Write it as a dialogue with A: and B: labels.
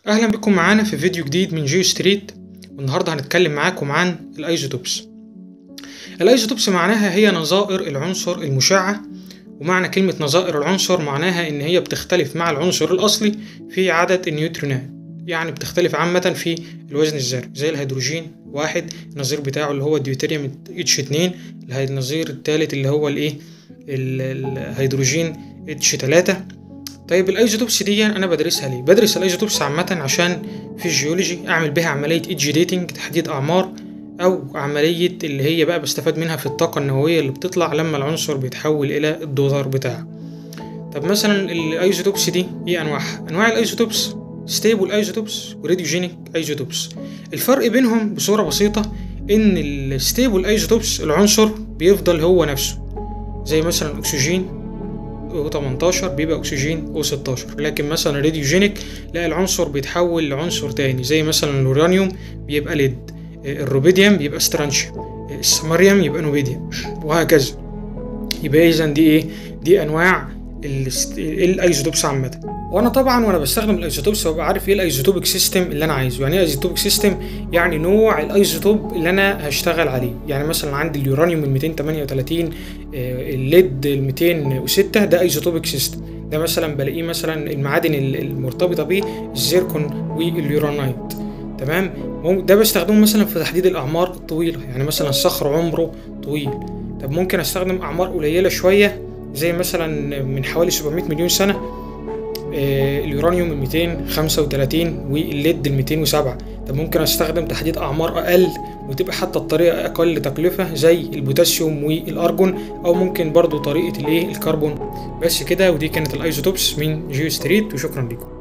A: اهلا بكم معانا في فيديو جديد من جيو ستريت والنهارده هنتكلم معاكم عن الايزوتوبس الايزوتوبس معناها هي نظائر العنصر المشعة ومعنى كلمة نظائر العنصر معناها ان هي بتختلف مع العنصر الاصلي في عدد النيوترونات يعني بتختلف عامة في الوزن الذري زي الهيدروجين واحد النظير بتاعه اللي هو الديوتيريوم اتش اتنين النظير التالت اللي هو الايه الهيدروجين اتش تلاتة طيب الايزوتوبس دي انا بدرسها ليه بدرس الايزوتوبس عامه عشان في الجيولوجي اعمل بها عمليه ايدج ديتنج تحديد اعمار او عمليه اللي هي بقى بستفاد منها في الطاقه النوويه اللي بتطلع لما العنصر بيتحول الى الدولار بتاعه طب مثلا الايزوتوبس دي ايه انواعها انواع الايزوتوبس ستيبل ايزوتوبس وراديوجينيك ايزوتوبس الفرق بينهم بصوره بسيطه ان الستيبل ايزوتوبس العنصر بيفضل هو نفسه زي مثلا اكسجين O18 بيبقى أكسجين O16 لكن مثلا راديوجينيك لا العنصر بيتحول لعنصر تاني زي مثلا اليورانيوم بيبقى ليد الروبيديوم بيبقى سترانشيوم السماريوم يبقى نوبيديوم وهكذا يبقى إذا دي إيه دي أنواع الايزوتوبس عامة وانا طبعا وانا بستخدم الايزوتوبس ببقى عارف ايه الايزوتوبيك سيستم اللي انا عايزه يعني ايه ايزوتوبيك سيستم يعني نوع الايزوتوب اللي انا هشتغل عليه يعني مثلا عندي اليورانيوم ال 238 الليد ال 206 ده ايزوتوبيك سيستم ده مثلا بلاقيه مثلا المعادن المرتبطه بيه الزيركون واليورانايت تمام ده بستخدمه مثلا في تحديد الاعمار الطويله يعني مثلا الصخر عمره طويل طب ممكن استخدم اعمار قليله شويه زي مثلا من حوالي 700 مليون سنه اليورانيوم ال 235 والليد ال 207 طب ممكن استخدم تحديد اعمار اقل وتبقى حتى الطريقه اقل تكلفه زي البوتاسيوم والارجون او ممكن برضو طريقه الايه الكربون بس كده ودي كانت الايزوتوبس من جيو ستريت وشكرا لكم